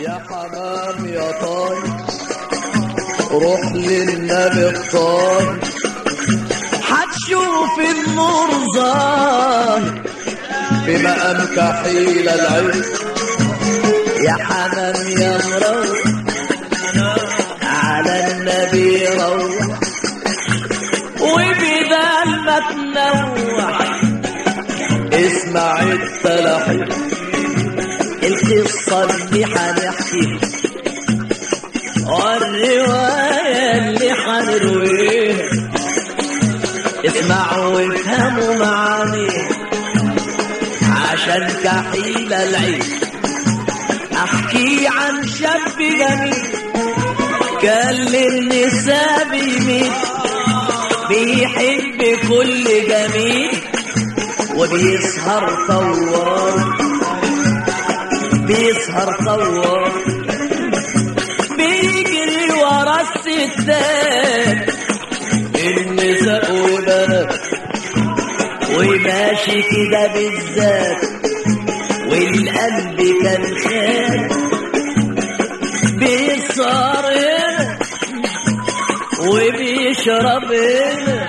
يا حمام يا طاير روح للنبي الطاهر هتشوف النور ظاهر في مقام كحيل العين يا حمام يا مروح على النبي روح وبدال ما تنوح اسمع التلحين القصة اللي هنحكيها والرواية اللي هنرويها اسمعوا وافهموا معانيها عشان كحيل العين احكي عن شاب جميل كان للنساء بيميل بيحب كل جميل وبيسهر طوال بيسهر طوال بيجري ورا الستات النساء وبنات وماشي كده بالذات والقلب كان خال بيسهر هنا وبيشرب هنا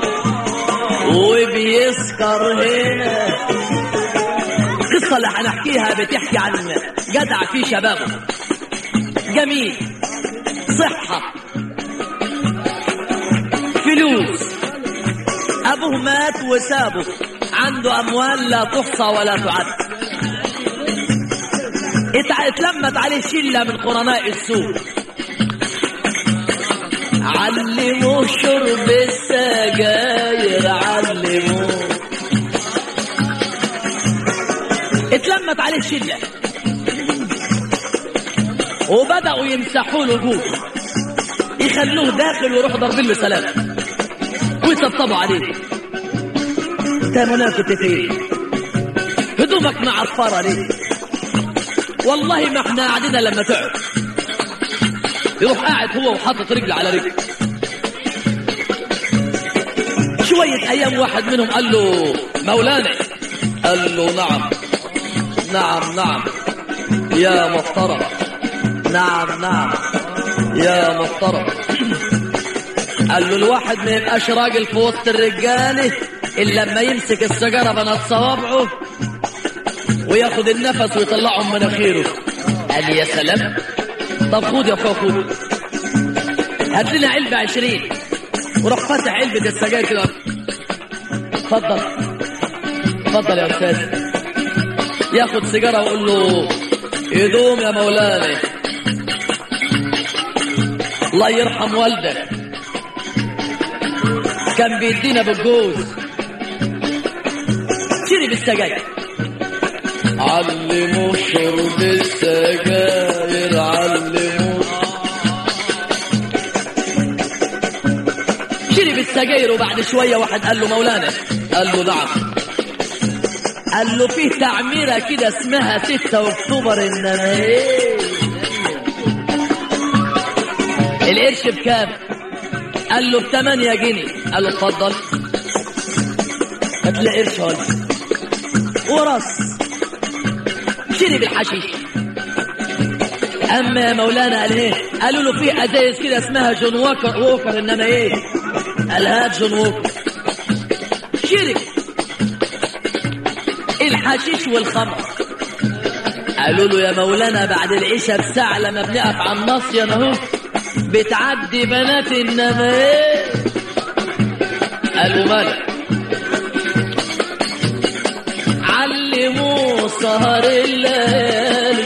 وبيسكر هنا القصة اللي هنحكيها بتحكي عن جدع في شبابه جميل صحة فلوس أبوه مات وسابه عنده أموال لا تحصى ولا تعد اتع- اتلمت عليه شلة من قرناء السوق علموه شرب السجاير علموه اتلمت عليه شلة وبدأوا يمسحوا له جوه يخلوه داخل ويروحوا ضاربين له سلام ويطبطبوا عليه انت يا منى كنت فين هدومك معفرة ليه والله ما احنا قاعدين لما تقعد يروح قاعد هو وحاطط رجل على رجل شوية أيام واحد منهم قال له مولانا قال له نعم نعم نعم يا محترم نعم نعم يا محترم قال له الواحد ما يبقاش راجل في وسط الرجاله الا لما يمسك السيجاره بنات صوابعه وياخد النفس ويطلعه من مناخيره قال لي يا سلام طب خد يا اخويا خد هات لنا علبه عشرين وروح فاتح علبه السجاير كده اتفضل اتفضل يا استاذ ياخد سيجاره ويقول له يدوم يا مولانا الله يرحم والدك كان بيدينا بالجوز شرب السجاير علموا شرب السجاير علموا شرب السجاير وبعد شوية واحد قال له مولانا قال له نعم قال له فيه تعميرة كده اسمها 6 اكتوبر انما ايه القرش بكام قال له بثمانية جنيه قال له اتفضل هات لي قرش ولا ورص شرب الحشيش اما يا مولانا قال ايه قالوا له في ازايز كده اسمها جون ووكر ووكر انما ايه قال هات جون ووكر شرب الحشيش والخمر قالوا له يا مولانا بعد العشاء بساعة لما بنقف على الناصية اهو بتعدي بنات انما ايه قالوا مالك علموه سهر الليالي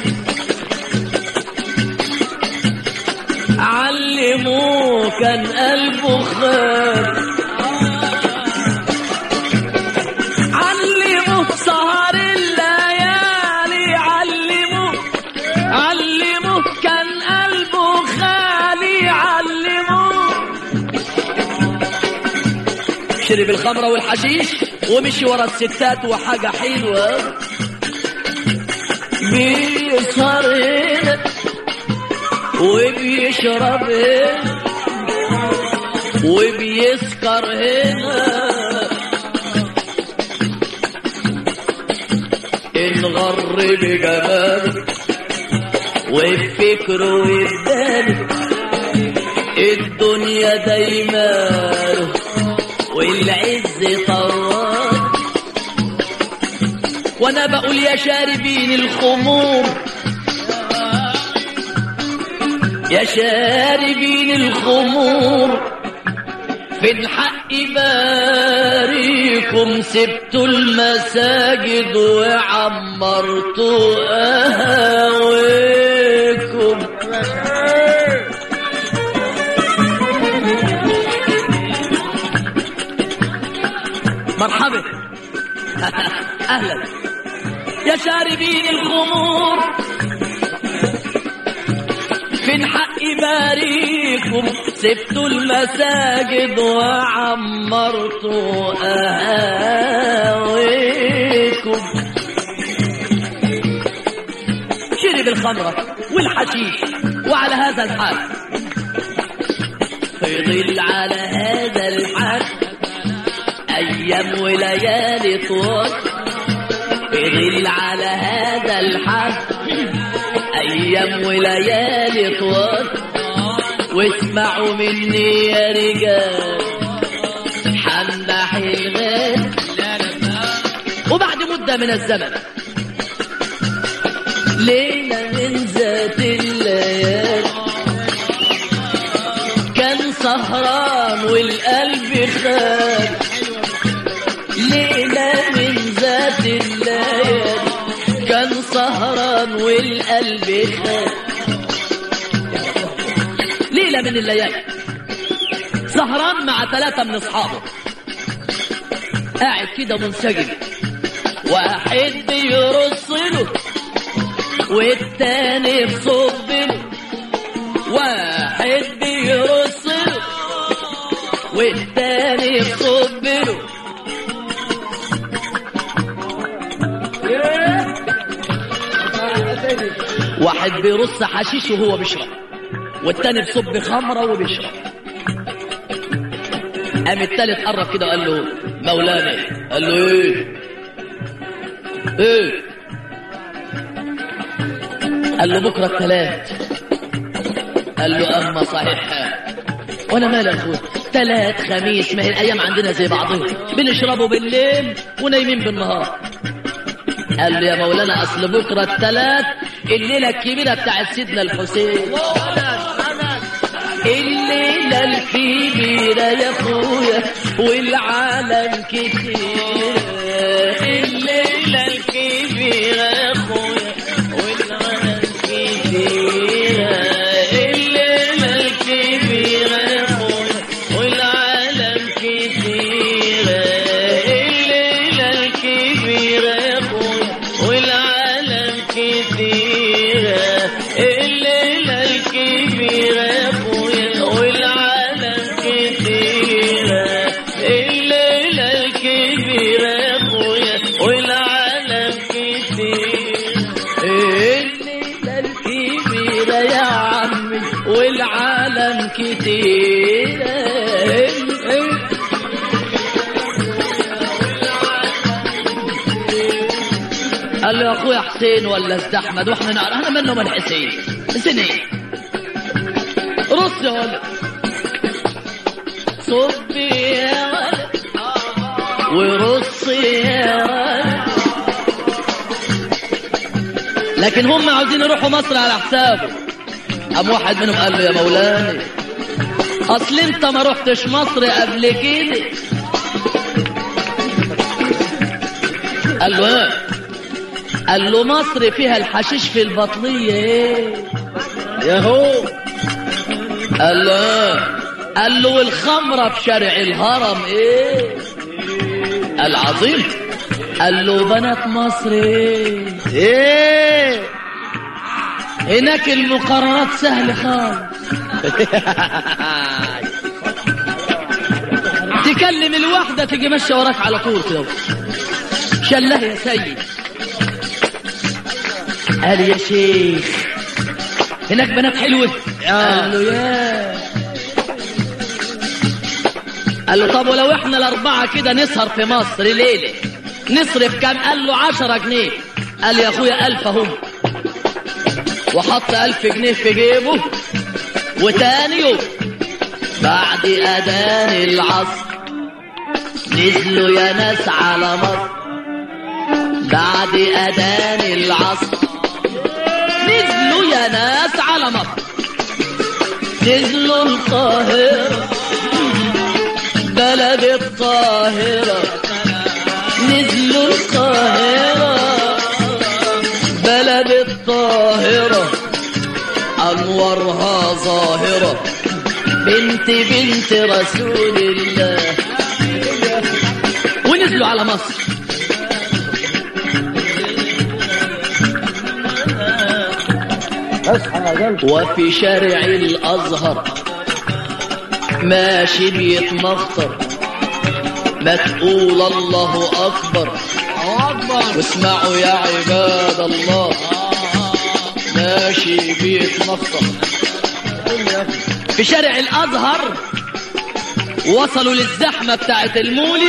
علموه كان قلبه خال علموه سهر الليالي علموه علموه كان قلبه خالي علموه شرب الخمرة والحشيش ومشي ورا الستات وحاجة حلوة بيسهر هنا وبيشرب هنا وبيسكر هنا انغر بجماله وبفكره وبدانه الدنيا دايما والعز طراد وانا بقول يا شاربين الخمور يا شاربين الخمور في الحق باريكم سبتوا المساجد وعمرتوا قهاويكم مرحبا اهلا يا شاربين الخمور في الحق باريكم سبتوا المساجد وعمرتوا قهاويكم شرب الخمرة والحشيش وعلى هذا الحال فيضل على هذا الحال أيام وليالي طول يضل على هذا الحال أيام وليالي طول واسمعوا مني يا رجال حنح الغال وبعد مدة من الزمن ليلة من ذات الليالي كان سهران والقلب خال ليلة من ذات الليالي كان سهران والقلب خال ليلة من الليالي سهران مع ثلاثة من أصحابه قاعد كده منسجم واحد بيرص له والتاني بصب له واحد بيرص له والتاني بصب له واحد بيرص حشيش وهو بيشرب والتاني بصب خمره وبيشرب قام التالت قرب كده وقال له مولانا قال له ايه ايه قال له بكره التلات قال له اما صحيح وانا مالي يا اخويا تلات خميس ما هي الايام عندنا زي بعضها بنشربه بالليل ونايمين بالنهار قال له يا مولانا اصل بكره التلات الليله الكبيره بتاعت سيدنا الحسين الليله الكبيره يا اخويا والعالم كتير الليله الكبيره يا اخويا والعالم كتير الليله الكبيره يا اخويا والعالم كتير الليله الكبيره يا اخويا والعالم كتير الليله الكبيره يا اخويا والعالم كتير الليله الكبيره يا اخويا والعالم كتير الليله الكبيره يا عمي والعالم كتير قال له يا اخويا حسين ولا استاذ احمد واحنا نعرف انا منهم الحسين حسين ايه رص يا ولد صبي يا ولد ورص يا ولد لكن هم عاوزين يروحوا مصر على حسابه قام واحد منهم قال له يا مولانا اصل انت ما رحتش مصر قبل كده قال له ايه قال له مصر فيها الحشيش في البطنية ايه يا هو قال له ايه قال له والخمرة في شارع الهرم ايه قال عظيم قال له بنات مصر ايه ايه هناك المقررات سهل خالص تكلم الواحدة تيجي ماشية وراك على طول كده شله يا سيد قال يا شيخ هناك بنات حلوة قال له يا قال له طب ولو احنا الأربعة كده نسهر في مصر ليلة نصرف كام قال له عشرة جنيه قال يا أخويا ألف هم وحط ألف جنيه في جيبه وتاني يوم بعد أذان العصر نزلوا يا ناس على مصر بعد أذان العصر نزلوا يا ناس على مصر نزلوا القاهرة بلد القاهرة نزلوا القاهرة بلد الطاهرة أنورها ظاهرة بنت بنت رسول الله ونزلوا على مصر اصحى يا قلب وفي شارع الأزهر ماشي بيتمخطر ما تقول الله أكبر اكبر واسمعوا يا عباد الله ماشي بيتمخطر في شارع الأزهر وصلوا للزحمة بتاعت المولد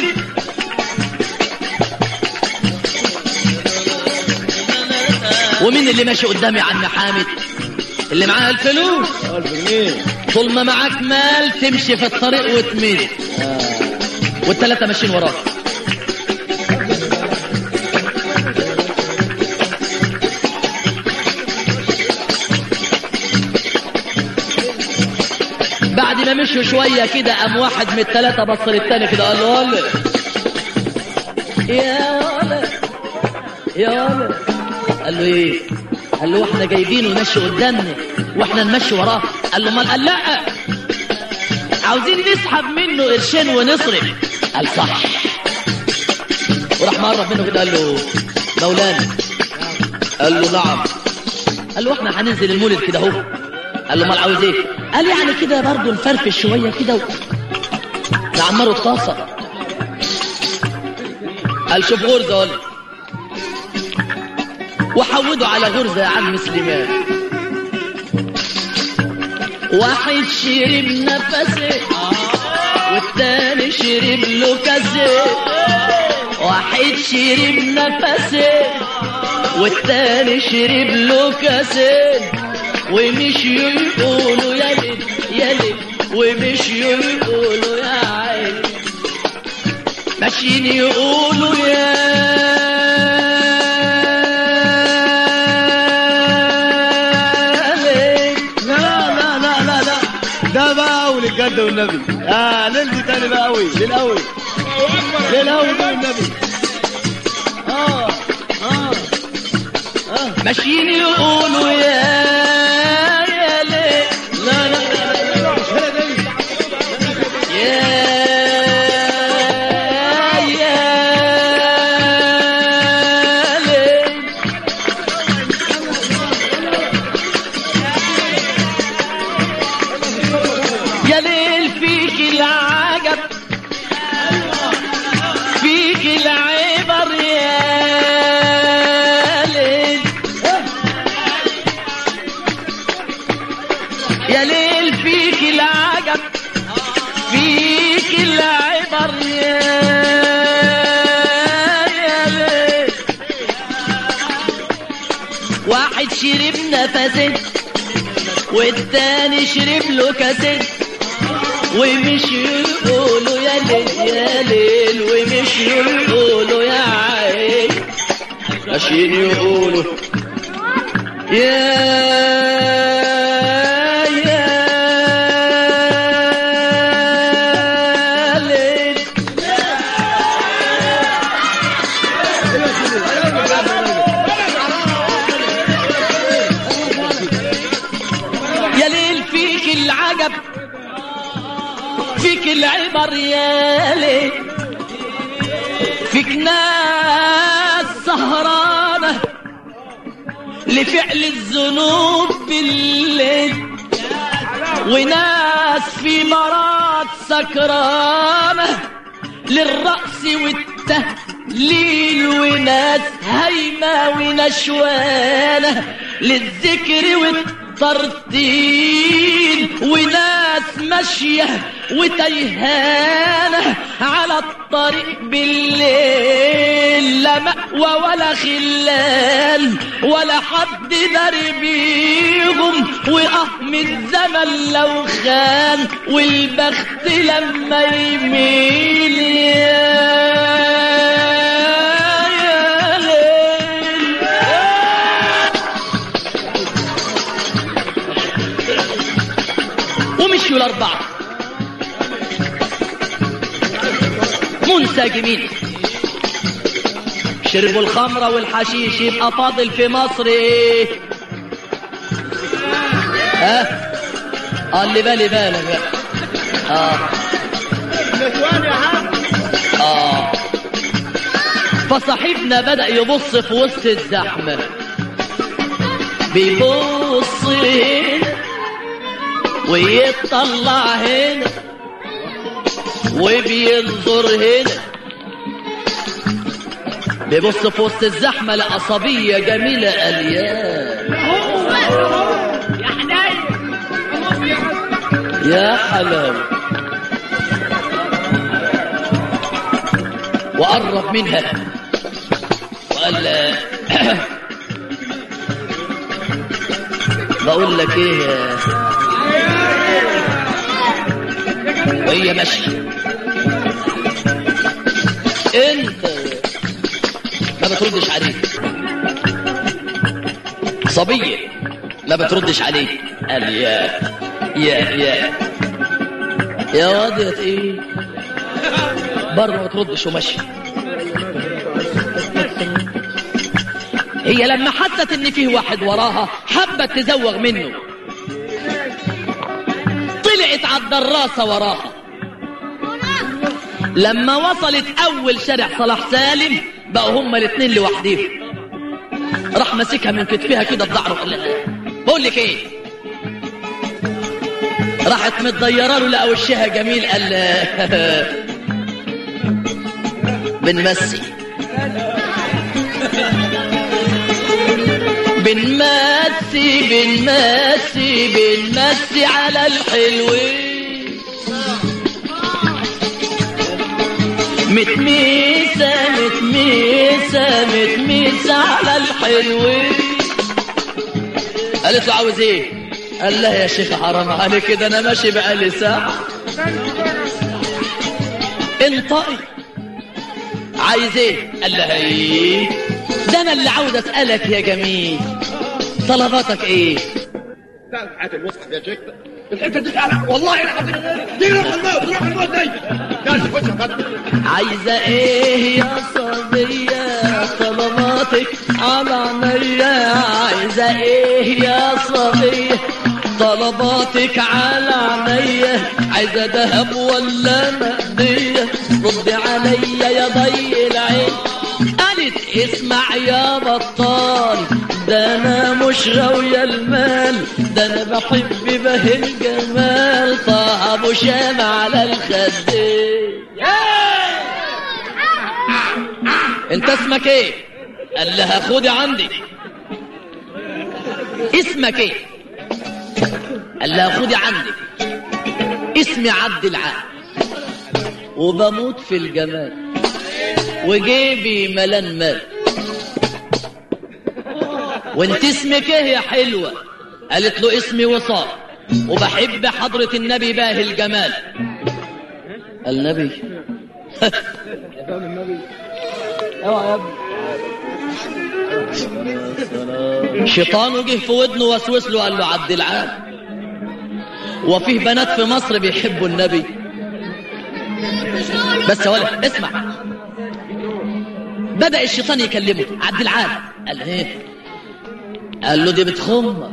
ومين اللي ماشي قدامي يا عم حامد اللي معاه الفلوس ألف جنيه طول ما معاك مال تمشي في الطريق وتمد والثلاثة ماشيين وراك بعد ما مشوا شوية كده قام واحد من الثلاثة بص للتاني كده قال له ولد يا ولد يا ولد قال له ايه قال له احنا جايبينه يمشي قدامنا واحنا نمشي وراه قال له امال قال لا عاوزين نسحب منه قرشين ونصرف قال صح وراح مقرب منه كده قال له مولانا قال له نعم قال له احنا هننزل المولد كده اهو قال له امال عاوز ايه قال يعني كده برضه نفرفش شويه كده و... نعمروا الطاسه قال شوف غرزه ولا وحودوا على غرزه يا عم سليمان واحد شرب نفسه والتاني شرب له كاسه واحد شرب نفسه والتاني شرب له كاسه ومشيوا يقولوا يا ليل يا ليل ومشيوا يقولوا يا عين ماشيين يقولوا يا ليل لا لا لا لا لا ده بقى قوي الجد والنبي اه ننزل تاني بقى قوي للقوي للقوي ده والنبي اه اه اه ماشيين يقولوا يا يا ليل لا لا لا لا مش هنا دي يا يا ليل يا ليل فيك العجب فيك العبر يا ليل يا ليل فيك العجب فيك العبر يا يا ليل واحد شرب نفسين والتاني شرب له كاسين ومشيوا يقولوا يا ليل يا ليل ومشيوا يقولوا يا عين ماشيين يقولوا يا يا ليل يا ليل فيك العجب فيك العبر يا ليل فيك ناس سهرانة لفعل الذنوب بالليل وناس في مرات سكرانة للرأس والتهليل وناس هايمة ونشوانة للذكر والتهليل طرطين وناس ماشية وتيهانة على الطريق بالليل لا مأوى ولا خلال ولا حد داري بيهم وأهم الزمن لو خان والبخت لما يميل يا يا ليل ومشيوا الأربعة منسجمين شربوا الخمرة والحشيش يبقى فاضل في مصر ايه ها اه اللي بالي بالك بقى اه اه فصاحبنا بدأ يبص في وسط الزحمة بيبص هنا ويطلع هنا وبينظر هنا بيبص في وسط الزحمة لقى صبية جميلة أليان يا حلاوة وقرب منها وقال لها، بقول لك ايه يا وهي ماشية انت ما بتردش عليه صبية ما بتردش عليه قال يا يا يا يا واد يا ايه بره ما تردش وماشي هي لما حست ان فيه واحد وراها حبت تزوغ منه طلعت على الدراسة وراها لما وصلت اول شارع صلاح سالم بقوا هما الاتنين لوحديهم راح ماسكها من كتفها كده بضعره قال لها بقول لك ايه راحت متضيره له لقى وشها جميل قال بنمسي بنمسي بنمسي بنمسي على الحلوين متميسة متميسة متميسة على الحلوين قالت له عاوز ايه قال لها يا شيخ حرام عليك كده انا ماشي بقالي ساعة انطقي عايز ايه قال لها ايه ده انا اللي عاوز اسألك يا جميل طلباتك ايه هات المصحف يا شيخ الحته دي تعالى والله العظيم دي روح الموت روح الموت دي تعال خش خد عايزة ايه يا صبية طلباتك على عينيا عايزة ايه يا صبية طلباتك على عينيا عايزة دهب ولا مهدية رد عليا يا ضي العين قالت اسمع يا بطال ده انا مش غاوية المال ده انا بحب به الجمال طه ابو شام على الخدين انت اسمك ايه قال لها خدي عندي اسمك ايه قال لها خدي عندي اسمي عبد العال وبموت في الجمال وجيبي ملان مال وانت اسمك ايه يا حلوة قالت له اسمي وصال وبحب حضرة النبي باهي الجمال النبي اوعى يا ابني شيطانه جه في ودنه وسوس له قال له عبد العال وفيه بنات في مصر بيحبوا النبي بس يا ولد اسمع بدأ الشيطان يكلمه عبد العال قال ايه قال له دي بتخمك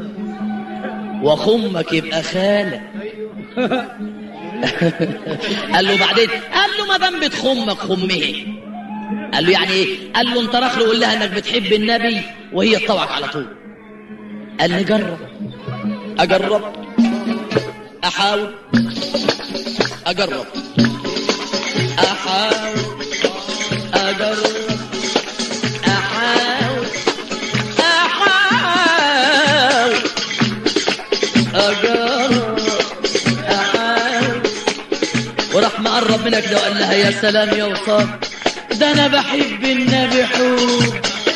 وخمك يبقى خالك قال له بعدين قال له ما دام بتخمك خمه قال له يعني ايه قال له انت راخ له قول لها انك بتحب النبي وهي تطوعك على طول قال لي جرب اجرب احاول اجرب احاول اجرب احاول احاول منها كده وقال لها يا سلام يا وصال ده انا بحب النبي حب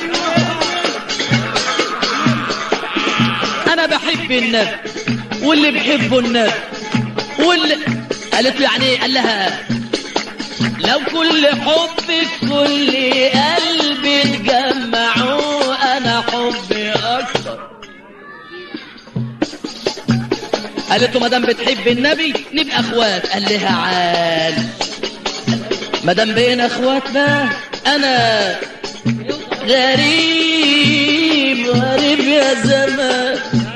انا بحب النبي واللي بحبه النبي واللي قالت له يعني ايه قال لها لو كل حبك كل قلبي اتجمعوا انا حبي اكتر قالت له ما دام بتحب النبي نبقى اخوات قال لها عال ما دام بقينا اخوات بقى انا غريب غريب يا زمان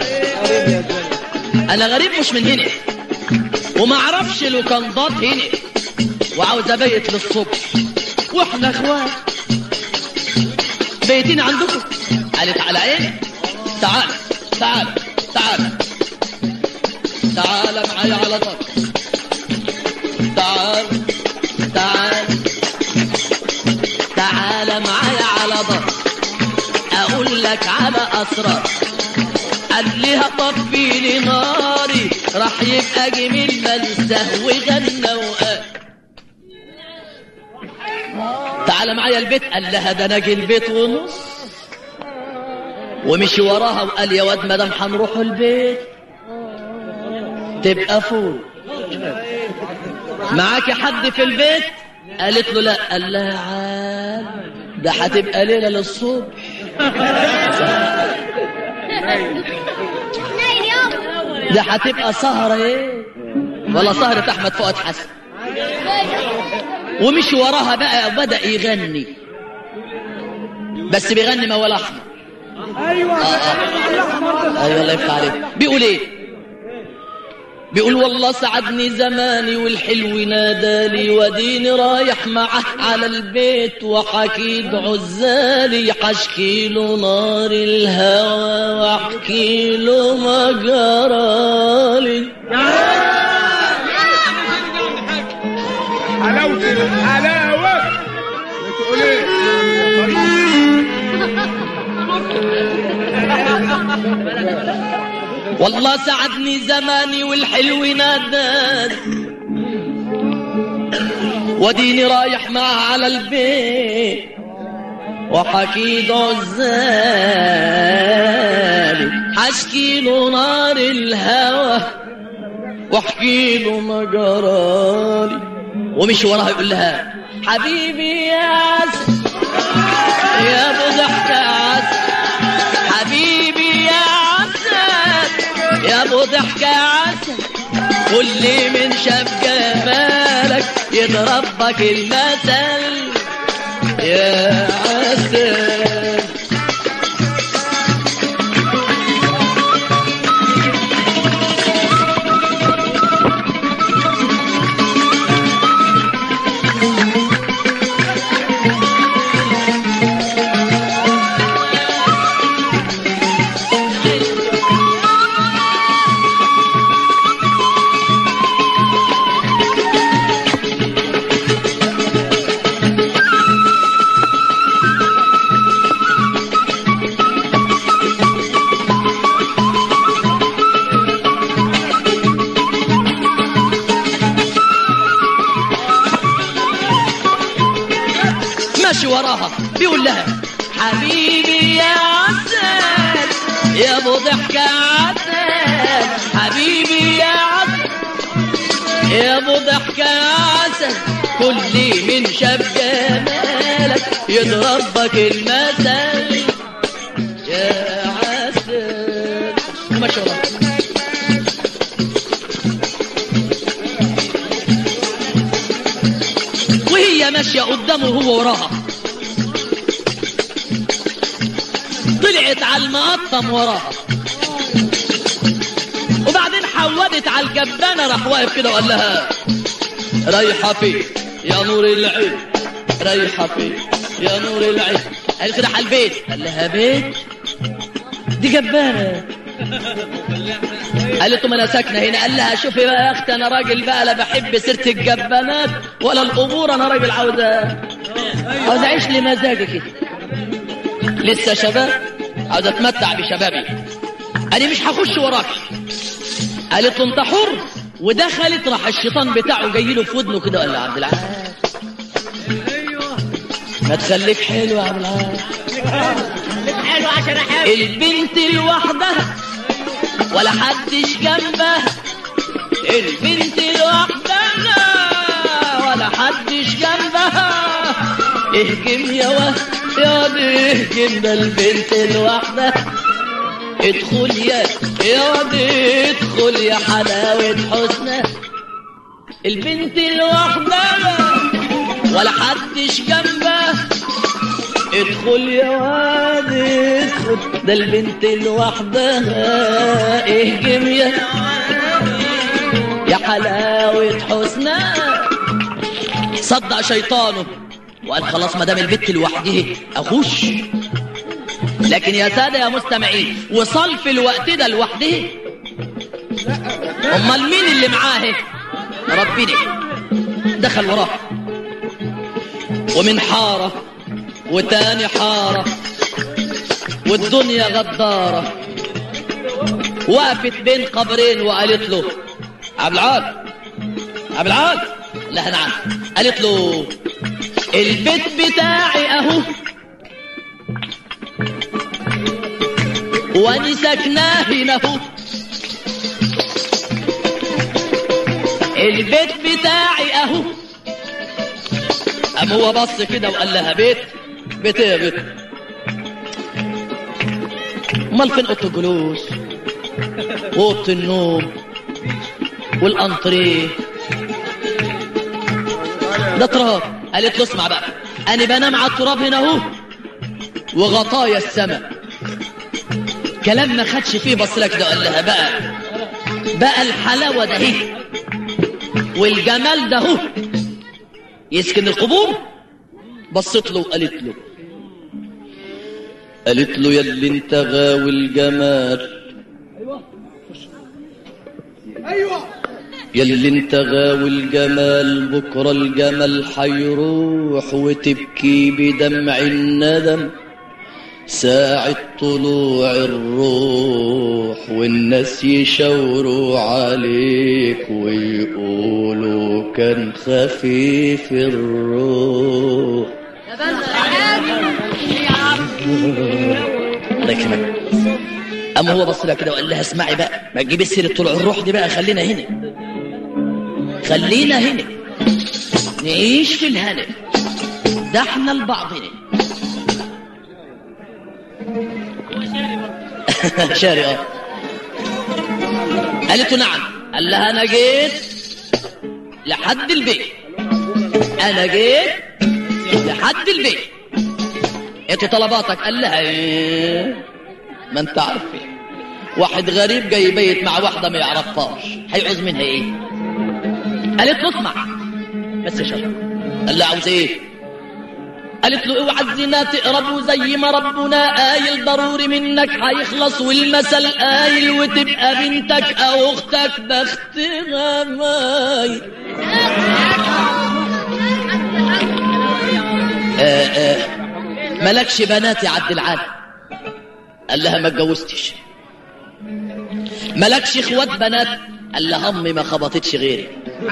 انا غريب مش من هنا وما اعرفش لوكندات هنا وعاوز ابيت للصبح واحنا اخوات بيتين عندكم قالت على عيني تعال تعال تعال تعال معايا على ضهر تعال تعال تعال معايا على ضهر اقول لك على اسرار قال لها طفي لي ناري راح يبقى جميل منسه وغنى وقال تعال معايا البيت قال لها ده انا جي البيت ونص ومشي وراها وقال يا واد مدام هنروح البيت تبقى فول معاكي حد في البيت قالت له لا قال لها عال ده هتبقى ليله للصبح ده هتبقى سهرة ايه ولا سهرة احمد فؤاد حسن ومشي وراها بقى وبدأ يغني بس بيغني موال احمر ايوه آه آه. ايوه الله يفتح عليك بيقول ايه بيقول والله سعدني زماني والحلو نادالي وديني رايح معه على البيت وحكيد عزالي حشكي له نار الهوى واحكي له ما جرالي حلاوة الحلاوة بتقول ايه والله سعدني زماني والحلو نادالي وديني رايح معه على البيت وحكيد عزالي حشكي له نار الهوى واحكي له ما جرالي ومشي وراها يقول لها حبيبي يا عسل يا ابو ضحكة عسل حبيبي يا عسل يا ابو ضحكة عسل كل من شاف جمالك يضربك المثل يا عسل ماشي وراها بيقول لها حبيبي يا عسل يا ابو ضحكة عسل حبيبي يا عسل يا ابو ضحكة عسل كل من شاف جمالك يضربك المثل يا عسل ماشي وراها وهي ماشية قدامه وهو وراها طلعت على المقطم وراها وبعدين حودت على الجبانة راح واقف كده وقال لها رايحة فين يا نور العين رايحة فين يا نور العين قالت كده على البيت قال لها بيت دي جبانة قالت له ما انا ساكنه هنا قال لها شوفي بقى يا اختي انا راجل بقى لا بحب سيره الجبانات ولا القبور انا راجل عاوز عاوز اعيش لمزاجي كده لسه شباب عاوز اتمتع بشبابي انا مش هخش وراك قالت له انت حر ودخلت راح الشيطان بتاعه جاي له في ودنه كده قال له عبد العال ما تخليك حلو يا عبد العال حلو عشان احب البنت لوحدها ولا حدش جنبها البنت لوحدها ولا حدش جنبها اهجم يا واد يا دي اهجم ده البنت لوحدها ادخل يا يا واد ادخل يا حلاوة حسنها البنت لوحدها ولا حدش جنبها ادخل يا واد ادخل ده البنت لوحدها اهجم يا يا حلاوة حسنها صدق شيطانه وقال خلاص ما دام البنت لوحدها اخش لكن يا ساده يا مستمعين وصل في الوقت ده لوحده امال مين اللي معاه ربنا دخل وراه ومن حاره وتاني حارة والدنيا غدارة وقفت بين قبرين وقالت له عبد العال عبد العال لا نعم قالت له البيت بتاعي اهو وانا ساكناه هنا اهو البيت بتاعي اهو قام هو بص كده وقال لها بيت بيت ايه يا بيت امال فين اوضه الجلوس واوضه النوم والانتريه ده تراب قالت له اسمع بقى انا بنام على التراب هنا اهو وغطايا السماء كلام ما خدش فيه بص لك ده قال لها بقى بقى الحلاوه ده اهي والجمال ده اهو يسكن القبور بصت له وقالت له قالت له يا اللي انت غاوي الجمال ايوه يا اللي انت غاوي الجمال بكره الجمال حيروح وتبكي بدمع الندم ساعة طلوع الروح والناس يشاوروا عليك ويقولوا كان خفيف الروح الله يكرمك اما هو بص لها كده وقال لها اسمعي بقى ما تجيبي سيره طلوع الروح دي بقى خلينا هنا خلينا هنا نعيش في الهنا ده احنا لبعضنا شاري اه قالت له نعم قال لها انا جيت لحد البيت انا جيت لحد البيت انت طلباتك قال لها ايه ما انت عارفه واحد غريب جاي يبيت مع واحده ما يعرفهاش هيعوز منها ايه قالت له اسمع بس يا شباب قال لها عاوز ايه قالت له اوعى الزنا تقربوا زي ما ربنا قايل ضروري منك هيخلص والمثل قايل وتبقى بنتك او اختك بختها ماي آه آه ملكش بنات يا عبد العال قال لها ما اتجوزتش ملكش اخوات بنات قال لها امي ما خبطتش غيري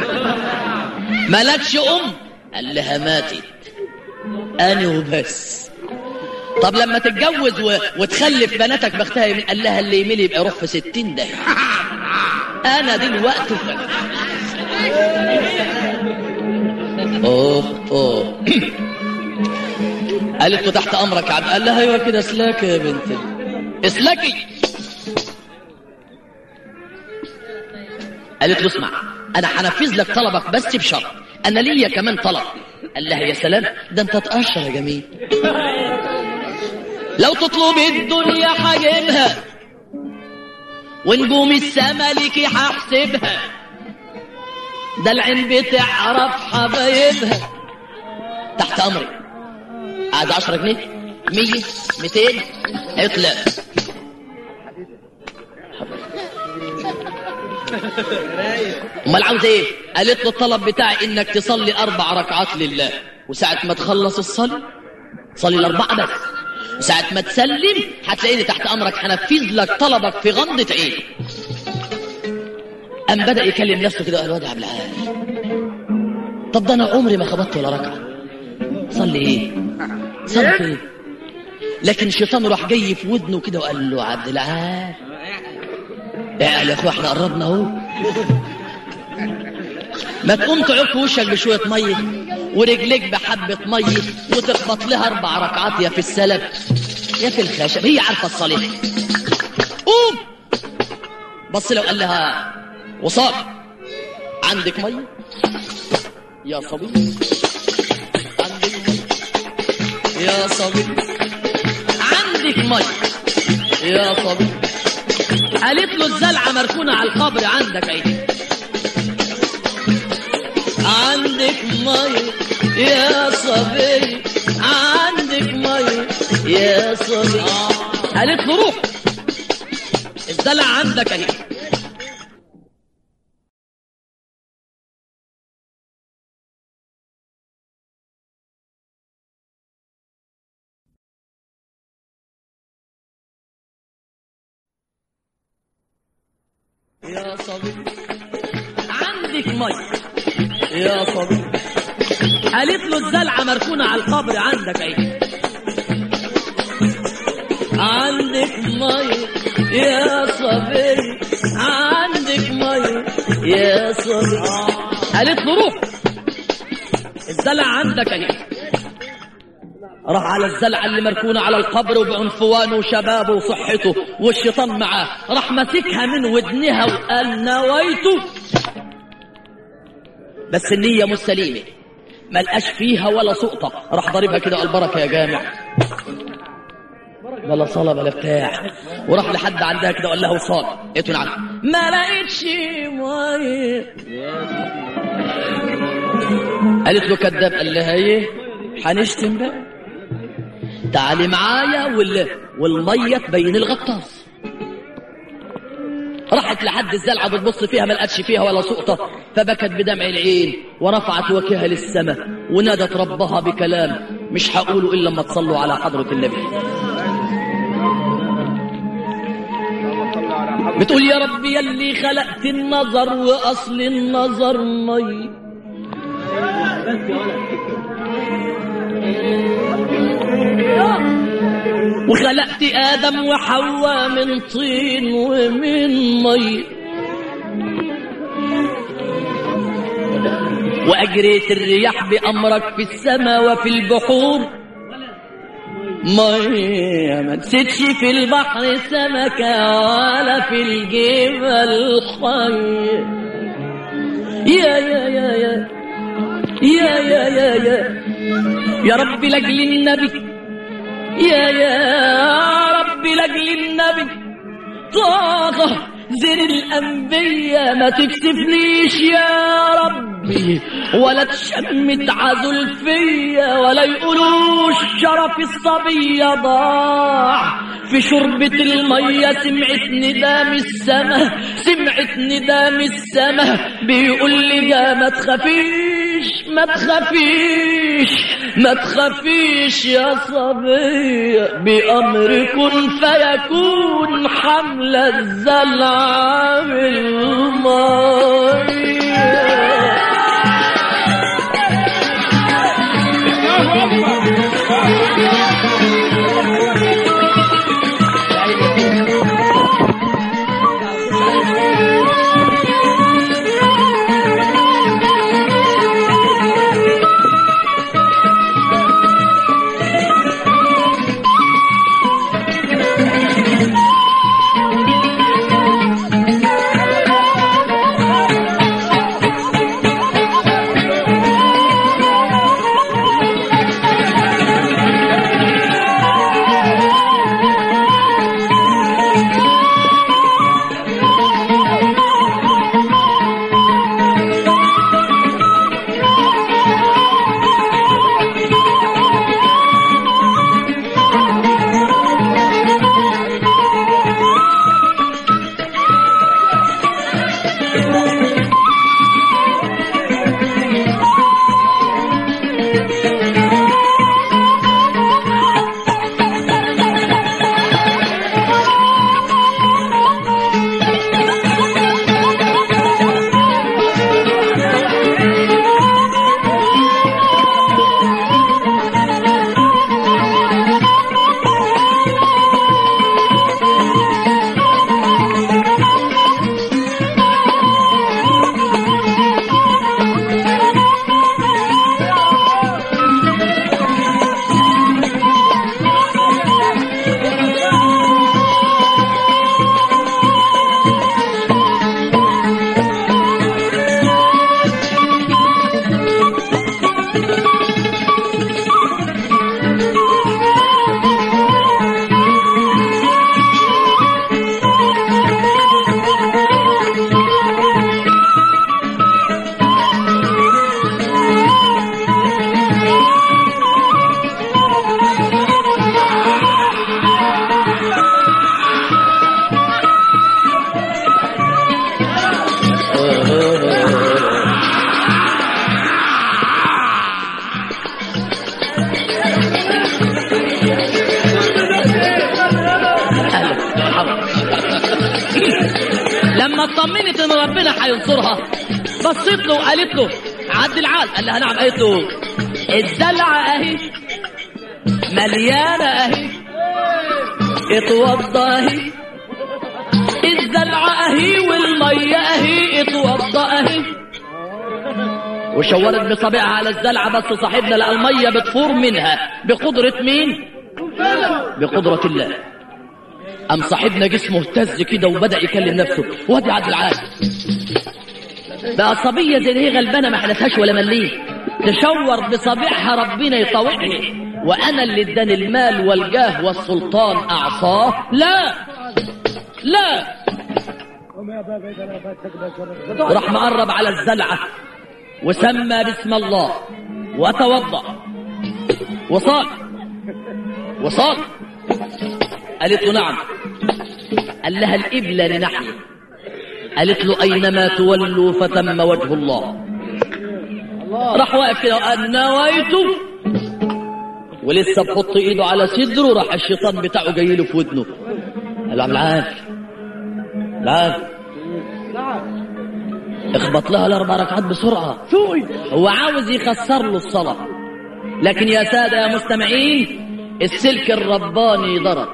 ملكش ام قال لها ماتت انا وبس طب لما تتجوز و... وتخلف بناتك بختها يمين قال لها اللي يميل يبقى يروح في ستين ده انا دلوقتي ف... اوه اوه قالت له تحت امرك يا عبد قال لها ايوه كده اسلاك يا بنتي اسلكي قالت له اسمع انا هنفذ لك طلبك بس بشرط انا ليا كمان طلب قال لها يا سلام ده انت تقشر يا جميل لو تطلب الدنيا هجيبها ونجوم السما ليكي هحسبها ده العين بتعرف حبايبها تحت امرك عايز 10 جنيه 100 200 اطلع امال عاوز ايه قالت له الطلب بتاعي انك تصلي اربع ركعات لله وساعه ما تخلص الصلاه صلي الاربعه بس وساعه ما تسلم هتلاقيني تحت امرك هنفذ لك طلبك في غمضه عين قام بدأ يكلم نفسه كده قال الواد عبد العال طب ده انا عمري ما خبطت ولا ركعه صلي ايه صلي فين لكن الشيطان راح جاي في ودنه كده وقال له عبد العال اعلى يا اخويا احنا قربنا اهو ما تقوم تعك وشك بشويه ميه ورجليك بحبه ميه وتخبط لها اربع ركعات يا في السلب يا في الخشب هي عارفه الصلاه قوم بص لو قال لها وصال عندك ميه يا صبي عندك ميه يا صبي عندك ميه يا صبي قالت له الزلعه مركونه على القبر عندك ايه عندك ميه يا صبي عندك ميه يا صبي قالت له روح الزلع عندك اهي يا صبي عندك ميه يا صبي قالت له الزلعه مركونه على القبر عندك اهي عندك ميه يا صبي عندك ميه يا صبي قالت له روح الزلع عندك اهي راح على الزلعة اللي مركونة على القبر وبعنفوانه وشبابه وصحته والشيطان معاه راح ماسكها من ودنها وقال نويته بس النية مش سليمة ما لقاش فيها ولا سقطة راح ضاربها كده البركة يا جامع بلا صلاة بلا بتاع وراح لحد عندها كده وقال لها وصال قالت له نعم ما لقيتش ميه قالت له كذاب قال لها ايه هنشتم بقى تعالي معايا وال... والميه تبين الغطاس راحت لحد الزلعه بتبص فيها ما لقتش فيها ولا سقطه فبكت بدمع العين ورفعت وجهها للسماء ونادت ربها بكلام مش هقوله الا لما تصلوا على حضره النبي بتقول يا ربي يلي خلقت النظر واصل النظر مي وخلقت ادم وحواء من طين ومن مي واجريت الرياح بامرك في السماء وفي البحور مية ما نسيتش في البحر سمكة ولا في الجبل خي يا يا يا يا يا يا يا يا يا رب لاجل النبي يا يا رب لاجل النبي طاقة زين الأنبياء ما تكسفنيش يا ربي ولا تشمت عزل فيا ولا يقولوش شرف الصبية ضاع في شربة المية سمعت ندام السما سمعت ندام السما بيقول لي ده ما تخافيش ما تخافيش ما تخافيش يا صبية بأمر كن فيكون حمل الزلع بالمية لما اطمنت ان ربنا هينصرها بصيت له وقالت له عد العال قال لها نعم قالت له الدلعه اهي مليانه اهي اتوضى اهي الدلعه اهي والميه اهي اتوضى اهي وشورت بصابعها على الزلعه بس صاحبنا لقى الميه بتفور منها بقدره مين؟ بقدره الله قام صاحبنا جسمه اهتز كده وبدا يكلم نفسه وادي عبد العال بقى صبيه زي دي غلبانه ما حلتهاش ولا مليه تشور بصابعها ربنا يطوعها وانا اللي اداني المال والجاه والسلطان اعصاه لا لا راح مقرب على الزلعه وسمى باسم الله وتوضا وصال وصال قالت له نعم قال لها القبلة لناحية قالت له أينما تولوا فتم وجه الله راح واقف كده وقال نويت ولسه بحط ايده على صدره راح الشيطان بتاعه جاي له في ودنه قال له عم العاف العاف اخبط لها الاربع ركعات بسرعه هو عاوز يخسر له الصلاه لكن يا ساده يا مستمعين السلك الرباني ضرب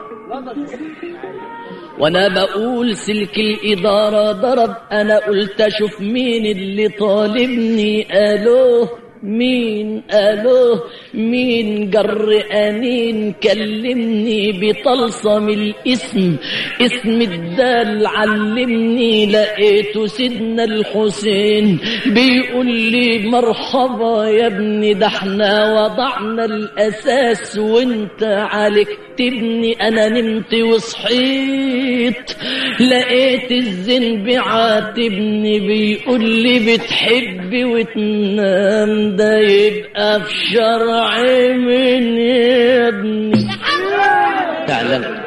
وانا بقول سلك الاداره ضرب انا قلت اشوف مين اللي طالبني الوه مين الوه مين جر انين كلمني بطلسم الاسم اسم الدال علمني لقيته سيدنا الحسين بيقول لي مرحبا يا ابني ده احنا وضعنا الاساس وانت عليك تبني انا نمت وصحيت لقيت الذنب عاتبني بيقول لي بتحب وتنام ده يبقى في شرع من يا ابني تعلم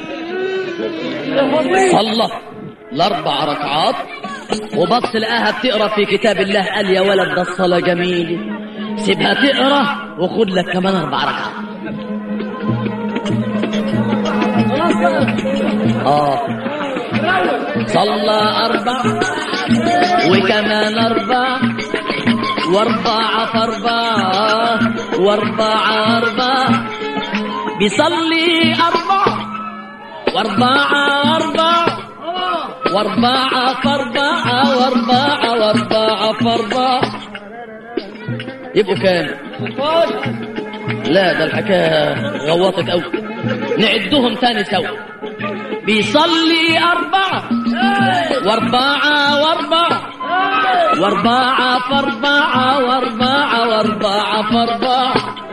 صلى الاربع ركعات وبص لقاها بتقرا في كتاب الله قال يا ولد ده الصلاه جميله سيبها تقرا وخد لك كمان اربع ركعات اه صلى اربع وكمان اربع واربعة فاربعة واربعة أربعة بيصلي أربعة واربعة أربعة واربعة فاربعة واربعة واربعة فاربعة يبقوا كام؟ لا ده الحكاية غوطت أوي نعدهم تاني سوا بيصلي أربعة واربعة واربعة واربعة فاربعة واربعة واربعة فاربعة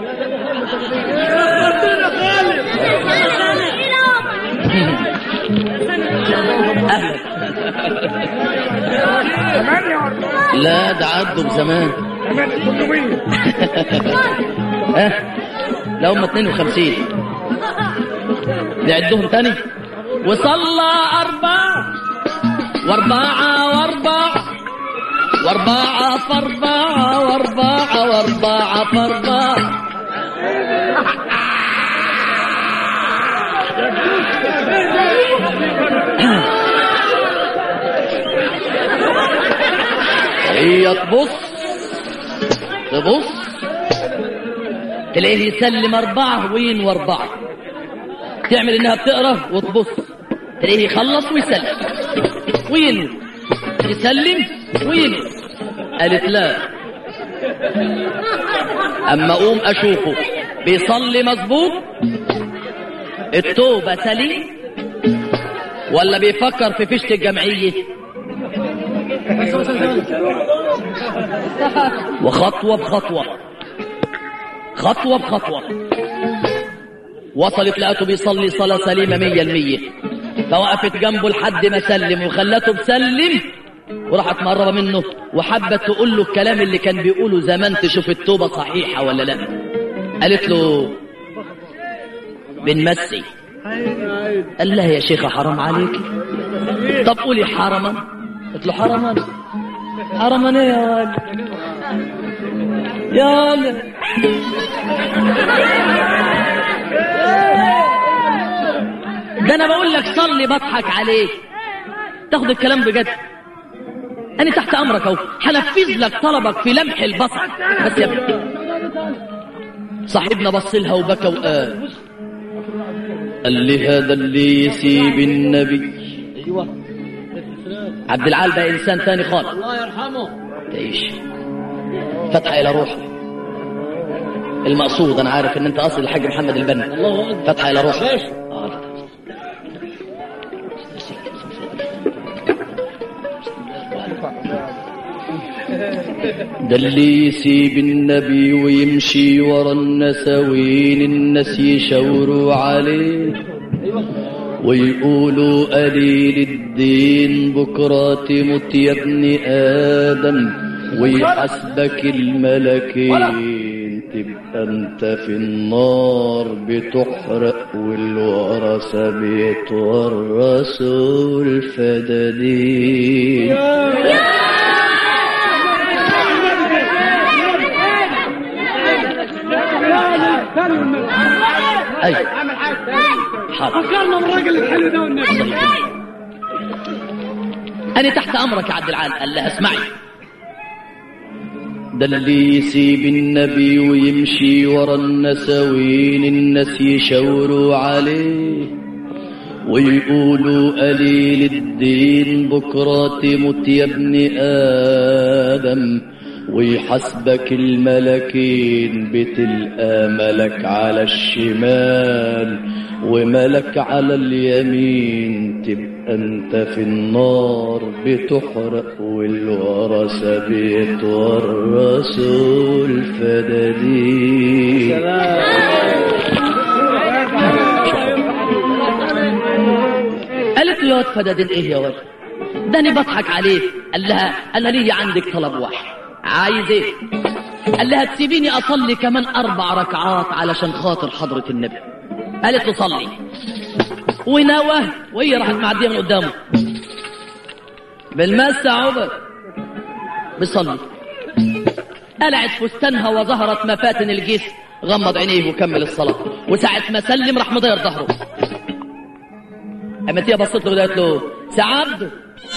أهلا لا ده عدوا بزمان ها لا هم 52 نعدهم تاني وصلى أربعة واربعة واربعة واربعة فاربعة واربعة واربعة فاربعة هي تبص تبص تلاقيه يسلم أربعة وين وأربعة تعمل إنها بتقرأ وتبص تلاقيه يخلص ويسلم وين يسلم وين قالت لا أما أقوم أشوفه بيصلي مظبوط التوبة سليم ولا بيفكر في فشت الجمعية وخطوة بخطوة خطوة بخطوة وصلت لقته بيصلي صلاة سليمة مية المية فوقفت جنبه لحد ما سلم وخلته بسلم وراحت مقربة منه وحبت تقول له الكلام اللي كان بيقوله زمان تشوف التوبة صحيحة ولا لا قالت له بنمسي قال لها يا شيخة حرام عليك طب قولي حرما قلت له حرما حرما ايه يا ولد يا ولد ده انا بقول لك صلي بضحك عليك تاخد الكلام بجد انا تحت امرك اهو هنفذ لك طلبك في لمح البصر بس يا ابني صاحبنا بص لها وبكى وقال قال لي هذا اللي يسيب النبي ايوه عبد العال بقى انسان تاني خالص الله يرحمه تعيش فتحة الى روحه المقصود انا عارف ان انت اصل الحاج محمد البنا الله اكبر فتحة الى روحه ماشي. آه. ده اللي يسيب النبي ويمشي ورا النساوين الناس يشاوروا عليه ويقولوا قليل الدين بكرة تموت يا ابن آدم ويحاسبك الملكين تبقى انت في النار بتحرق والورثة بيتورثوا الفدادين ايوه حاضر فكرنا بالراجل الحلو ده والنبي أنا تحت أمرك يا عبد العال قال لها اسمعي ده اللي يسيب النبي ويمشي ورا النساوين الناس يشاوروا عليه ويقولوا قليل الدين بكرة تموت يا ابن آدم ويحاسبك الملكين بتلقى ملك على الشمال وملك على اليمين تبقى انت في النار بتحرق والورثة بيتورثوا الفدادين قالت له يا واد فدادين ايه يا واد ده انا بضحك عليك قال لها انا لي عندك طلب واحد عايز ايه قال لها تسيبيني اصلي كمان اربع ركعات علشان خاطر حضرة النبي قالت له صلي ونوى وهي راحت معديه من قدامه بالمس عبر بيصلي قلعت فستانها وظهرت مفاتن الجسم غمض عينيه وكمل الصلاة وساعة ما سلم راح مضير ظهره اما تيجي بصيت له قالت له سعد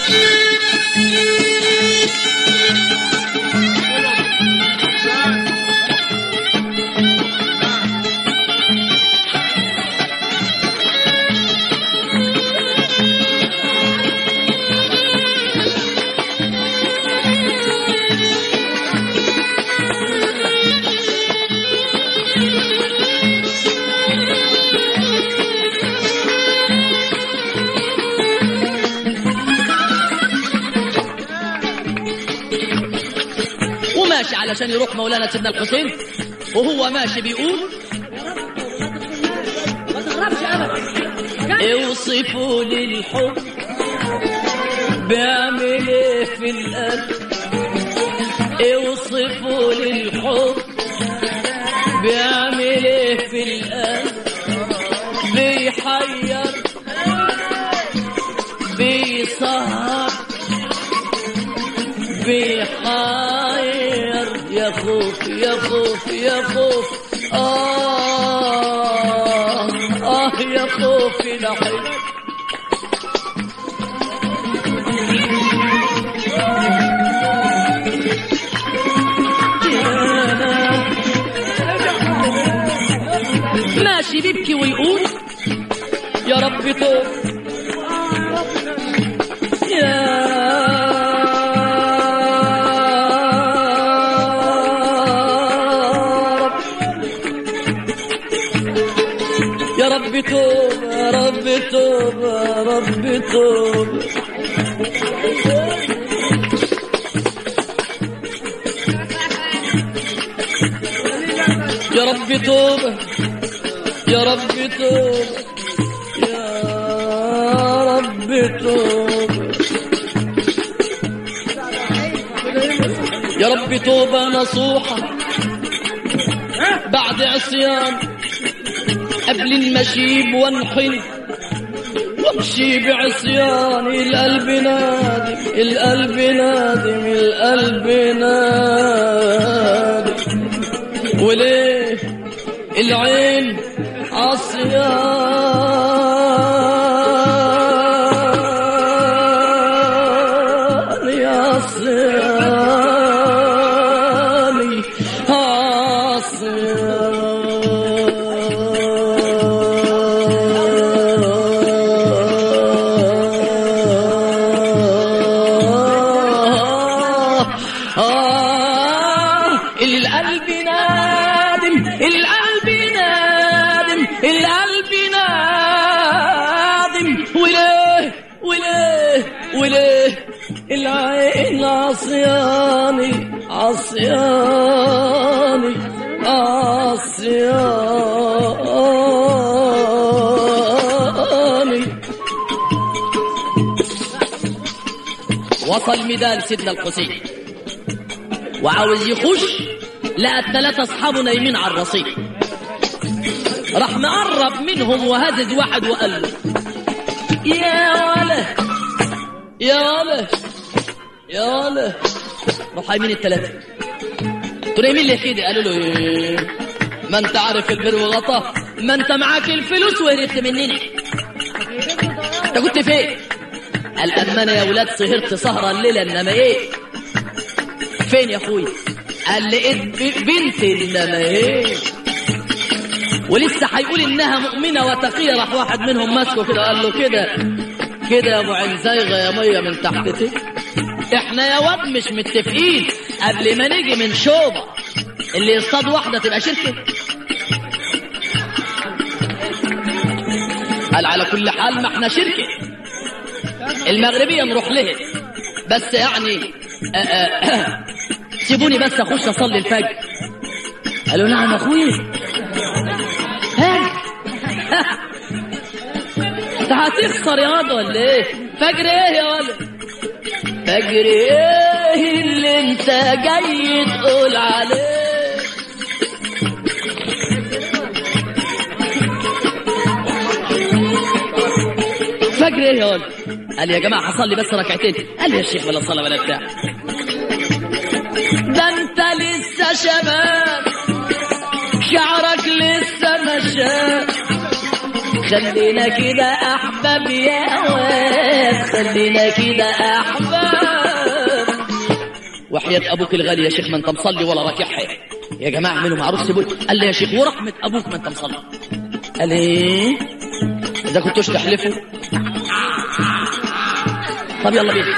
وماشي علشان يروح مولانا سيدنا الحسين وهو ماشي بيقول اوصفوا لي الحب بيعمل ايه في القلب اوصفوا لي الحب بيعمل ايه في القلب بيحير بيسهر بيحاير يا خوف يا خوف يا خوف آه آه يا خوف لحي ماشي بيبكي ويقول يا رب توب يا رب يا رب توب يا رب توب يا رب توب يا رب توب يا رب توب يا رب توب يا رب توبة نصوحة بعد عصيان قبل المشيب وانحني وامشي بعصيان القلب نادم القلب نادم القلب نادم وليه العين عصياني القلب نادم القلب نادم القلب نادم وليه وليه وليه العين عصياني عصياني عصياني وصل ميدان سيدنا الحسين وعاوز يخش لقى الثلاثة أصحابه نايمين على الرصيف راح مقرب منهم وهزز واحد وقال له يا ولا يا ولا يا ولا راح يمين الثلاثة قلت له مين اللي كده قالوا له إيه ما انت عارف البر وغطا ما انت معاك الفلوس وهربت مننا انت كنت فين قال اما انا يا ولاد سهرت سهرة الليلة انما ايه فين يا اخويا قال لقيت ب- بنتي انما ايه ولسه هيقول انها مؤمنه وتقيه راح واحد منهم ماسكه كده قال له كده كده يا ابو عين زايغه يا ميه من تحتتي احنا يا واد مش متفقين قبل ما نيجي من شوبه اللي يصطاد واحده تبقى شركه قال على كل حال ما احنا شركه المغربيه نروح لها بس يعني آه، آه، سيبوني بس اخش اصلي الفجر قالوا نعم يا اخوي ها انت هتخسر يا واد ولا ايه فجر ايه يا ولد فجر ايه اللي انت جاي تقول عليه فجر ايه يا ولد قال يا جماعه هصلي بس ركعتين قال لي يا شيخ ولا صلاه ولا بتاع ده انت لسه شباب شعرك لسه ما شاب خلينا كده احباب يا واد خلينا كده احباب وحياة ابوك الغالي يا شيخ ما انت مصلي ولا راكعها يا جماعه اعملوا معروف سيبوني قال لي يا شيخ ورحمه ابوك ما انت مصلي قال ايه اذا كنتوش تحلفوا طب يلا بينا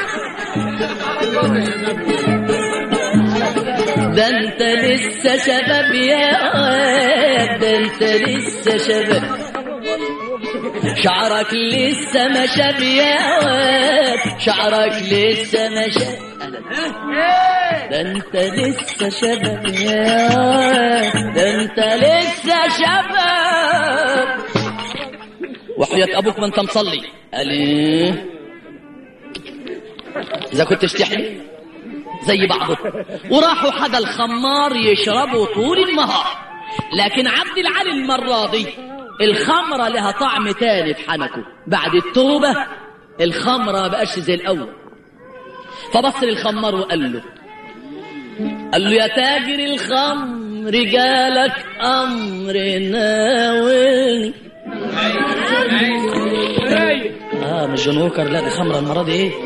ده انت لسه شباب يا واد ده انت لسه شباب شعرك لسه ما شاب يا واد شعرك لسه ما شاب ده انت لسه شباب يا واد ده انت لسه شباب وحياة ابوك ما انت مصلي قال ايه اذا كنت تحلي زي بعضه وراحوا حدا الخمار يشربوا طول النهار لكن عبد العالي المرة دي الخمرة لها طعم تاني في حنكه بعد التوبة الخمرة ما بقاش زي الأول فبص للخمار وقال له قال له يا تاجر الخمر جالك أمر ناولني اه مش جنوكر لا دي خمرة المرة دي ايه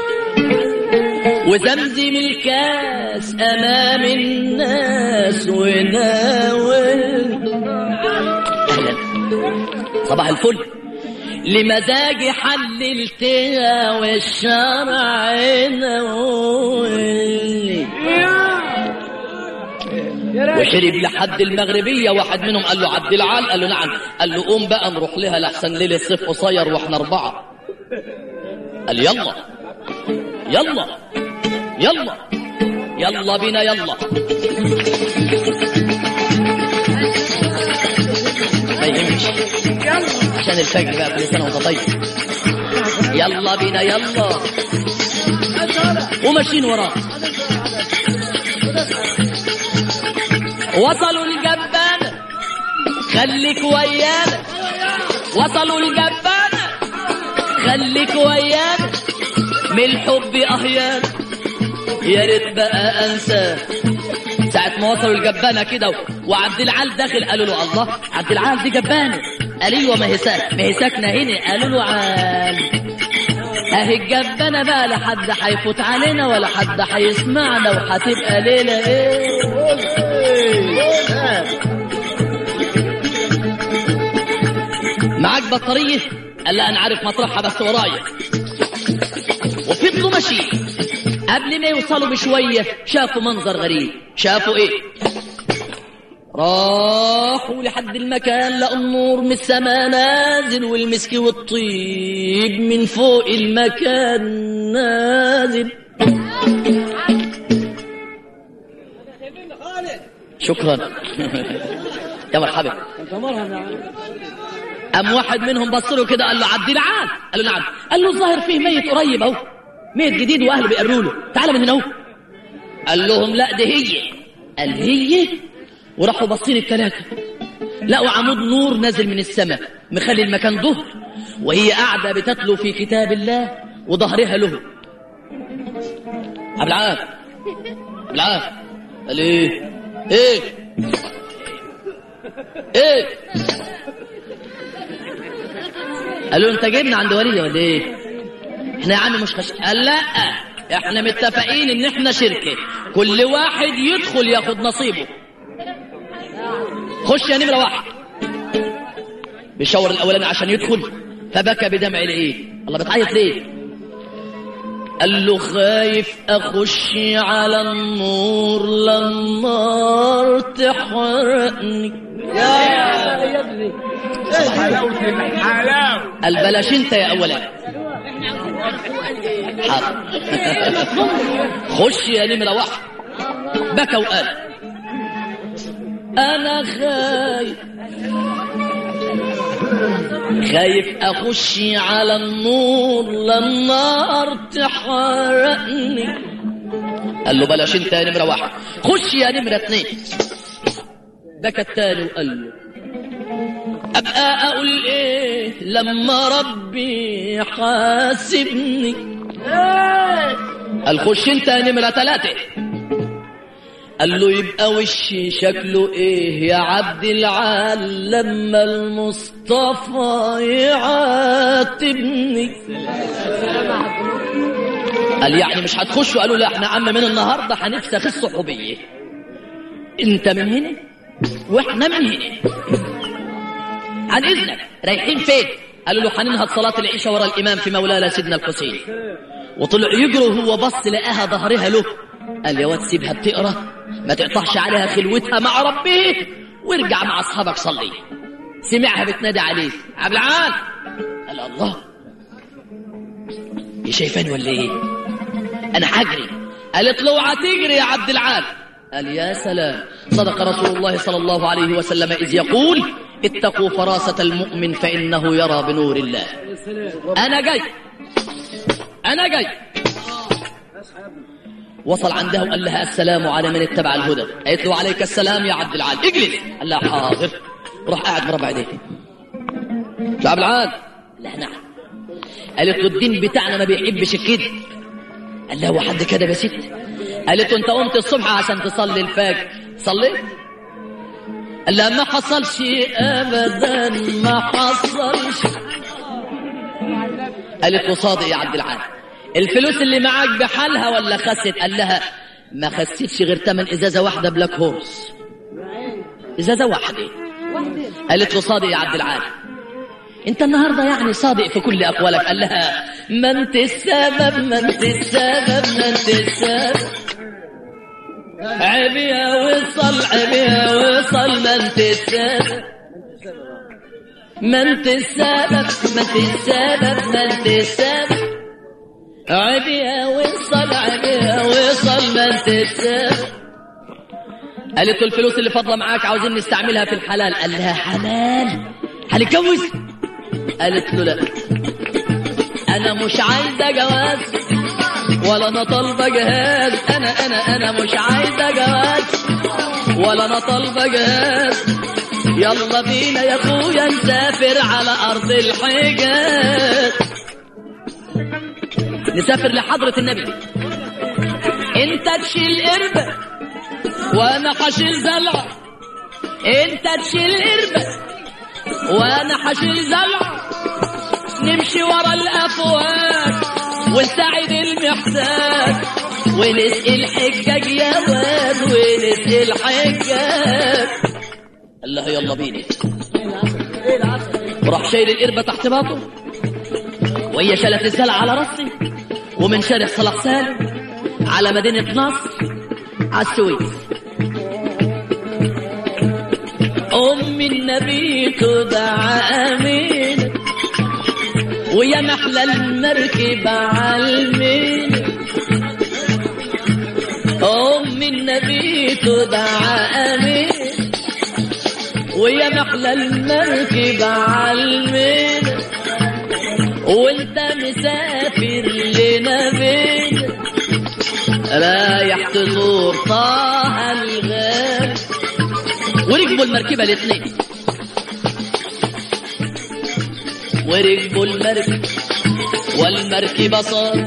وزمزم الكاس امام الناس وناول اهلا صباح الفل لمزاجي حللتها والشرع نولي وشرب لحد المغربية واحد منهم قال له عبد العال قال له نعم قال له قوم بقى نروح لها لحسن ليلة الصيف قصير واحنا أربعة قال يلا يلا يلا يلا بينا يلا ما يهمش عشان الفجر بقى كل سنة وانت طيب يلا بينا يلا وماشيين وراه وصلوا الجبانة خليك ويانا وصلوا الجبانة خليك ويانا من الحب أهيان يا ريت بقى أنسى ساعة ما وصلوا الجبانة كده وعبد العال داخل قالوا له الله عبد العال دي جبانة قال ايوه ما هي ساك ما هي ساكنة هنا قالوا له عال اهي الجبانة بقى لا حد هيفوت علينا ولا حد هيسمعنا وهتبقى ليلة ايه معاك بطارية قال لا انا عارف مطرحها بس ورايا وفضلوا ماشيين قبل ما يوصلوا بشوية شافوا منظر غريب شافوا ايه راحوا لحد المكان لقوا النور من السما نازل والمسك والطيب من فوق المكان نازل شكرا يا مرحبا قام واحد منهم بص له كده قال له عدي العال قال له نعم قال له الظاهر فيه ميت قريب اهو ميت جديد واهله بيقروا له تعال من هنا اهو قال لهم لا دي هي قال هي وراحوا باصين الثلاثه لقوا عمود نور نازل من السماء مخلي المكان ظهر وهي قاعده بتتلو في كتاب الله وظهرها له عبد العال عبد العال قال ايه ايه ايه قالوا انت جايبنا عند ولي ولا ايه احنا يا عم مش خش قال لا احنا متفقين ان احنا شركه كل واحد يدخل ياخد نصيبه خش يا نمره واحد بيشاور الاولاني عشان يدخل فبكى بدمع الايه الله بتعيط ليه قال له خايف اخش على النور للنار تحرقني قال بلاش انت يا اولا حاضر خش يا نمره واحد بكى وقال انا خايف خايف اخش على النور للنار تحرقني قال له بلاش انت يا نمره واحد خش يا نمره اثنين بكى التاني وقال له ابقى اقول ايه لما ربي حاسبني قال خش انت يا نمره ثلاثه قال له يبقى وشي شكله ايه يا عبد العال لما المصطفى يعاتبني قال يعني مش هتخشوا قالوا لا احنا عم من النهارده هنفسخ الصحوبيه انت من هنا واحنا من هنا عن اذنك رايحين فين قالوا له هننهض صلاه العشاء ورا الامام في مولانا سيدنا الحسين وطلع يجروا هو بص لقاها ظهرها له قال يا واد سيبها بتقرا ما تقطعش عليها خلوتها مع ربه وارجع مع اصحابك صلي سمعها بتنادي عليه عبد العال قال الله ايه شايفاني ولا ايه انا هجري قالت له اوعى تجري يا عبد العال قال يا سلام صدق رسول الله صلى الله عليه وسلم اذ يقول اتقوا فراسة المؤمن فإنه يرى بنور الله أنا جاي أنا جاي وصل عندها وقال لها السلام على من اتبع الهدى قالت له عليك السلام يا عبد العال اجلس قال لها حاضر روح قاعد مربع ايديك يا عبد العال لا نعم قالت له الدين بتاعنا ما بيحبش الكذب قال لها هو حد كده يا ست قالت له انت قمت الصبح عشان تصلي الفجر صليت قال لها ما حصلش ابدا ما حصلش قالت له صادق يا عبد العال الفلوس اللي معاك بحالها ولا خست قال لها ما خستش غير تمن ازازه واحده بلاك هورس ازازه واحده قالت له صادق يا عبد العال انت النهارده يعني صادق في كل اقوالك قال لها ما انت السبب ما انت السبب ما انت السبب عيب يا وصل عيب يا وصل ما انت السبب ما انت السبب ما انت السبب ما انت السبب عيب يا وصل عيب يا وصل ما انت السبب قالت له الفلوس اللي فاضله معاك عاوزين نستعملها في الحلال قال لها حلال هنتجوز قالت له لا انا مش عايزه جواز ولا انا طالبه جهاز انا انا انا مش عايزه جواز ولا انا طالبه جهاز يلا بينا يا اخويا نسافر على ارض الحجاز نسافر لحضرة النبي انت تشيل قربة وانا حشيل زلعة انت تشيل قربة وانا حشيل زلعة نمشي ورا الافواج ونساعد المحتاج ونسقي الحجاج يا واد ونسقي الحجاج قال لها يلا بينا وراح شايل القربة تحت باطه وهي شالت الزلع على راسي ومن شارع صلاح سالم على مدينة نصر على السويس أم النبي تدعى أمين ويا محلى المركب عالمين أم النبي تدعى أمين ويا محلى المركب عالمين وانت مسافر لنا بين رايح تزور طه الغاب وركبوا المركبة الاثنين وركبوا المركب والمركبة صار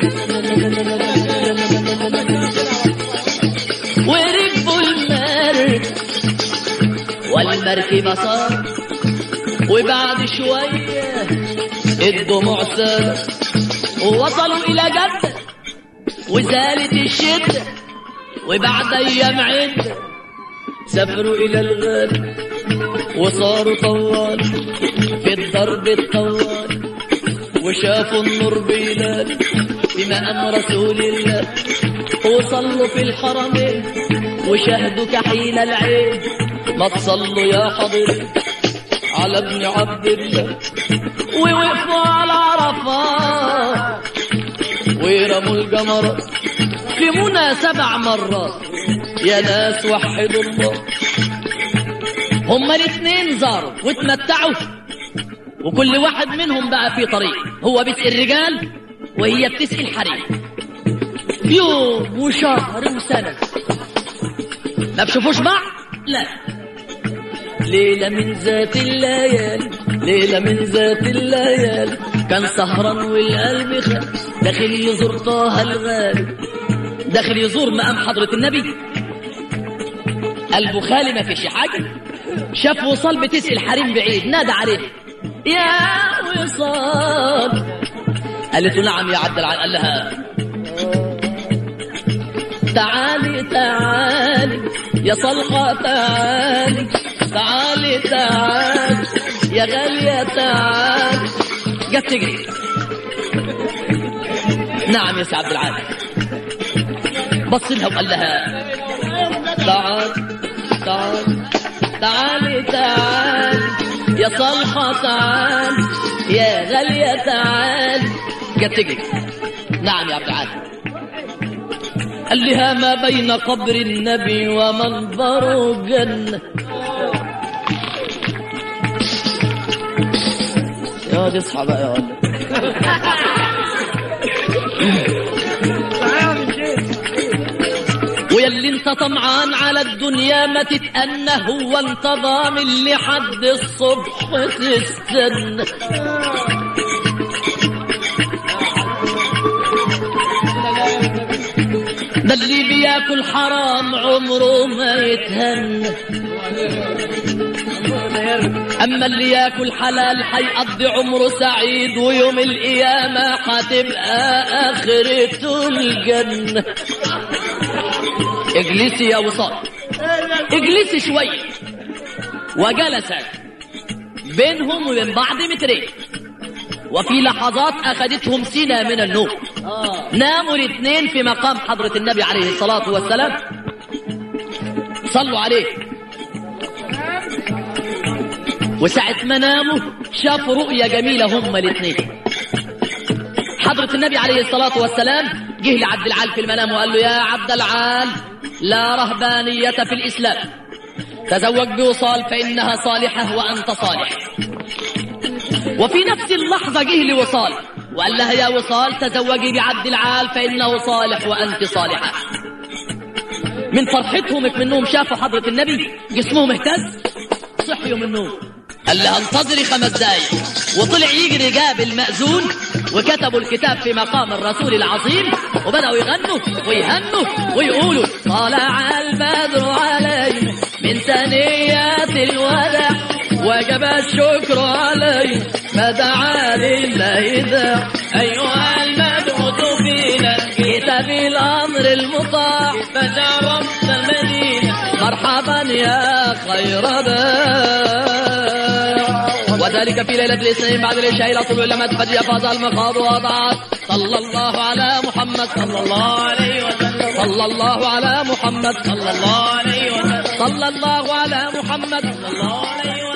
وركبوا المركب والمركبة صار وبعد شوية الدموع سالت ووصلوا إلى جدة وزالت الشدة وبعد أيام عدة سافروا إلى الغرب وصاروا طوال في الضرب الطوال وشافوا النور بلال بمقام رسول الله وصلوا في الحرمين وشاهدوا كحيل العين ما تصلوا يا حضرتي على ابن عبد الله ووقفوا على عرفات ورموا الجمرات في منى سبع مرات يا ناس وحدوا الله هما الاثنين زاروا واتمتعوا وكل واحد منهم بقى في طريق هو بيسقي الرجال وهي بتسقي الحريم يوم وشهر وسنة ما بشوفوش بعض لا ليلة من ذات الليالي ليلة من ذات الليالي كان سهران والقلب خال داخل يزور طه الغالي داخل يزور مقام حضرة النبي قلبه خالي ما فيش حاجة شاف وصال بتسقي الحريم بعيد نادى عليه يا وصال قالت له نعم يا عبد العال قال لها تعالي تعالي يا صلحة تعالي تعالي تعالي يا غالية تعالي جت تجري نعم يا سي عبد العال بص لها وقال لها تعال تعال تعالي تعالي يا صلحة تعالي يا غالية تعالي جت تجري نعم يا عبد العال قال لها ما بين قبر النبي ومنظره جنة يا دي اصحى بقى يا ولد ويا اللي انت طمعان على الدنيا ما تتأنى هو انت ضامن لحد الصبح تستنى ده اللي بياكل حرام عمره ما يتهنى اما اللي ياكل حلال حيقضي عمره سعيد ويوم القيامة هتبقى اخرته الجنة اجلسي يا وصال اجلسي شوية وجلس بينهم وبين بعض مترين وفي لحظات أخذتهم سنة من النوم ناموا الاثنين في مقام حضرة النبي عليه الصلاة والسلام صلوا عليه وساعة ما ناموا شافوا رؤية جميلة هم الاثنين حضرة النبي عليه الصلاة والسلام جه لعبد العال في المنام وقال له يا عبد العال لا رهبانية في الإسلام تزوج بوصال فإنها صالحة وأنت صالح وفي نفس اللحظة جه لوصال وقال لها يا وصال تزوجي بعبد العال فإنه صالح وأنت صالحة من فرحتهم منهم شافوا حضرة النبي جسمهم اهتز صحيوا من النوم قال لها انتظري خمس دقايق وطلع يجري جاب المأذون وكتبوا الكتاب في مقام الرسول العظيم وبدأوا يغنوا ويهنوا ويقولوا طلع البدر علينا من ثنيات الوداع وجب الشكر علينا ما دعا لله ذا أيها البدر بالأمر المطاع فجربت المدينة مرحبا يا خير باب وذلك في ليلة الاثنين بعد العشاء إلى طلوع لما تفجأ فاز المخاض وضعت صلى الله على محمد صلى الله عليه وسلم صلى الله على محمد صلى الله عليه وسلم صلى الله على محمد صلى الله عليه وسلم